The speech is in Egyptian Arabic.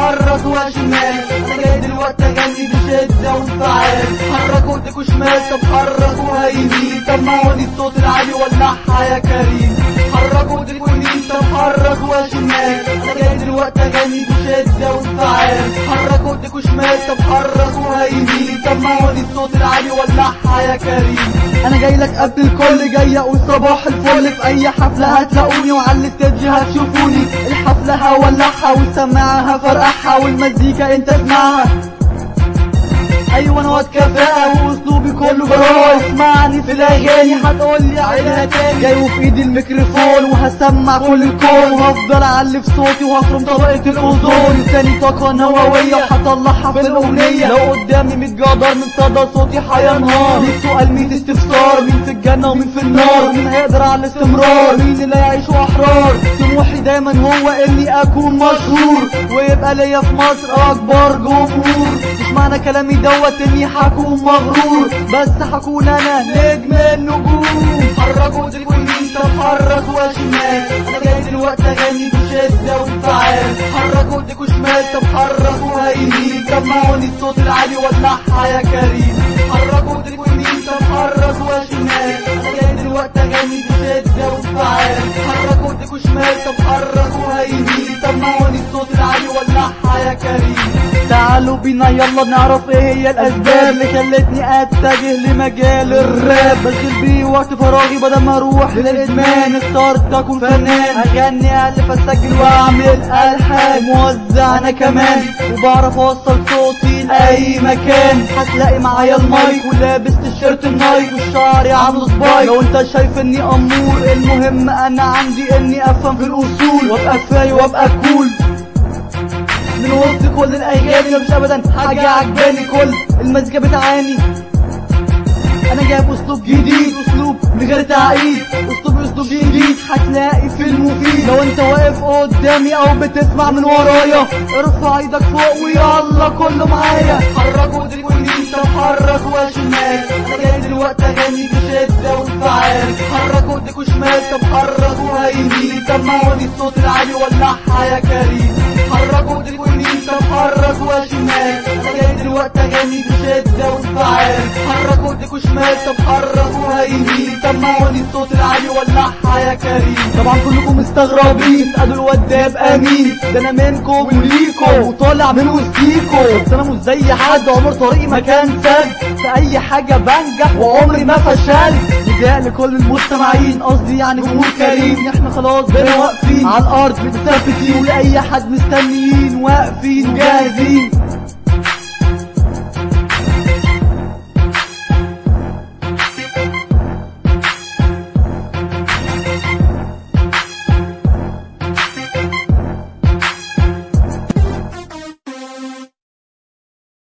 حرك وشمال انا جاي دلوقتي اغني بشدة وانفعال حرك ودك وشمال طب حرك وهيمين سمعوني الصوت العالي ولعها يا كريم حرك ودك ويمين طب حرك وشمال انا جاي دلوقتي اغني بشدة وانفعال حرك ودك وشمال طب حرك وهيمين سمعوني الصوت العالي ولعها يا كريم انا جاي لك قبل الكل جاي اقول صباح الفل في اي حفلة هتلاقوني وعلى الستيج هتشوفوني الحفلة هولعها والسماعة هفرقعها والمزيكا انت اسمعها ايوه انا واد كفاءة واسلوبي كله براءة اسمعني في الاغاني هتقول لي عيلها تاني جاي وفي ايدي الميكروفون وهسمع كل الكون وهفضل اعلي في صوتي وهفرم طبقة الاوزون تاني طاقة نووية وهطلعها في الاغنية لو قدامي 100 جدار من صدى صوتي هينهار ليك سؤال 100 استفسار مين في الجنة ومين في النار ومين هيقدر على الاستمرار مين اللي هيعيشوا احرار طموحي دايما هو اني اكون مشهور ويبقى ليا في مصر اكبر جمهور مش معنى كلامي دوت اني هكون مغرور بس هكون انا نجم النجوم حرك ودرك ويمين طب حرك وشمال انا جاي دلوقتي اغني بشدة وانفعال حرك ودرك وشمال طب حرك وهيمين سمعوني الصوت العالي ولعها يا كريم حرك ودرك ويمين طب حرك وشمال انا جاي دلوقتي اغني بشدة وانفعال حرك ودرك وشمال طب حرك وهيمين سمعوني الصوت العالي ولعها يا كريم تعالوا بينا يلا نعرف ايه هي الاسباب اللي خلتني اتجه لمجال الراب بشغل بيه وقت فراغي بدل ما اروح للادمان اخترت اكون فنان اغني الف اسجل واعمل الحان موزع انا كمان وبعرف اوصل صوتي لاي مكان هتلاقي معايا المايك ولابس تيشيرت النايك والشعر عامله سبايك لو انت شايف اني امور المهم انا عندي اني افهم في الاصول وابقى فاي وابقى كول من وسط كل الاغاني مش ابدا حاجه عجباني كل المزيكا بتعاني انا جايب اسلوب جديد اسلوب من غير تعقيد اسلوب اسلوب جديد هتلاقي في المفيد لو انت واقف قدامي او بتسمع من ورايا ارفع ايدك فوق ويلا كله معايا حرك ودرك ويمين طب حرك وشمال انا جاي دلوقتي اغني بشده وانفعال حرك ودرك وشمال طب حرك وهيمين سمعوني الصوت العالي ولعها يا كريم حرك ودرك ويمين طب حرك وشمال انا جاي دلوقتي اغني بشده وانفعال حرك ودرك وشمال طب حرك وهيمين سمعوني الصوت العالي ولعها يا كريم طبعا كلكم مستغربين ادوا الواد ده يبقى مين ده انا منكم وليكم وطالع من وسطيكم بس انا مش زي حد عمر طريقي ما كان سد في اي حاجه بنجح وعمري ما فشلت نداء لكل المستمعين قصدي يعني جمهور كريم احنا خلاص بقينا واقفين على الارض متثبتين ولاي حد مستنيين واقفين وجاهزين